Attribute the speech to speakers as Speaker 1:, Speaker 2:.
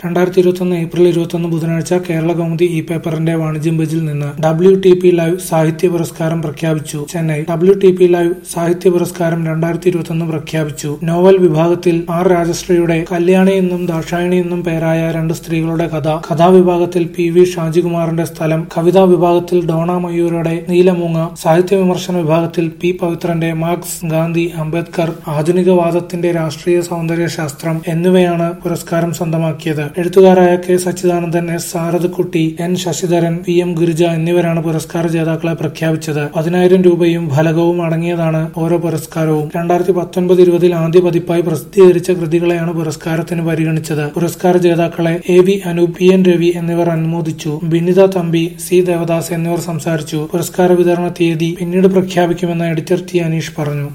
Speaker 1: രണ്ടായിരത്തി ഇരുപത്തൊന്ന് ഏപ്രിൽ ഇരുപത്തൊന്ന് ബുധനാഴ്ച കേരള കൗമുദി ഇ പേപ്പറിന്റെ വാണിജ്യം പേജിൽ നിന്ന് ഡബ്ല്യു ടി പി ലൈവ് സാഹിത്യ പുരസ്കാരം പ്രഖ്യാപിച്ചു Chennai W T P live സാഹിത്യ പുരസ്കാരം രണ്ടായിരത്തി ഇരുപത്തൊന്ന് പ്രഖ്യാപിച്ചു നോവൽ വിഭാഗത്തിൽ ആർ രാജശ്രീയുടെ കല്യാണി എന്നും ദാക്ഷായണി എന്നും പേരായ രണ്ട് സ്ത്രീകളുടെ കഥ കഥാവിഭാഗത്തിൽ പി വി ഷാജികുമാറിന്റെ സ്ഥലം കവിതാ വിഭാഗത്തിൽ ഡോണ മയൂരുടെ നീലമൂങ്ങ സാഹിത്യ വിമർശന വിഭാഗത്തിൽ പി പവിത്രന്റെ മാർക്സ് ഗാന്ധി അംബേദ്കർ ആധുനികവാദത്തിന്റെ രാഷ്ട്രീയ സൗന്ദര്യ ശാസ്ത്രം എന്നിവയാണ് പുരസ്കാരം സ്വന്തമാക്കിയത് എഴുത്തുകാരായ K Satchidanandan S Saradakutty N Sasidharan P M Girija എന്നിവരാണ് പുരസ്കാര ജേതാക്കളെ പ്രഖ്യാപിച്ചത് പതിനായിരം രൂപയും ഫലകവും അടങ്ങിയതാണ് ഓരോ പുരസ്കാരവും രണ്ടായിരത്തി പത്തൊൻപത് ഇരുപതിൽ ആദ്യ പതിപ്പായി പ്രസിദ്ധീകരിച്ച കൃതികളെയാണ് പുരസ്കാരത്തിന് പരിഗണിച്ചത് പുരസ്കാര ജേതാക്കളെ A V Anoop P N Ravi എന്നിവർ അനുമോദിച്ചു ബിനിത തമ്പി സി ദേവദാസ് എന്നിവർ സംസാരിച്ചു പുരസ്കാര വിതരണ തീയതി പിന്നീട് പ്രഖ്യാപിക്കുമെന്ന് എഡിറ്റർ ടി അനീഷ് പറഞ്ഞു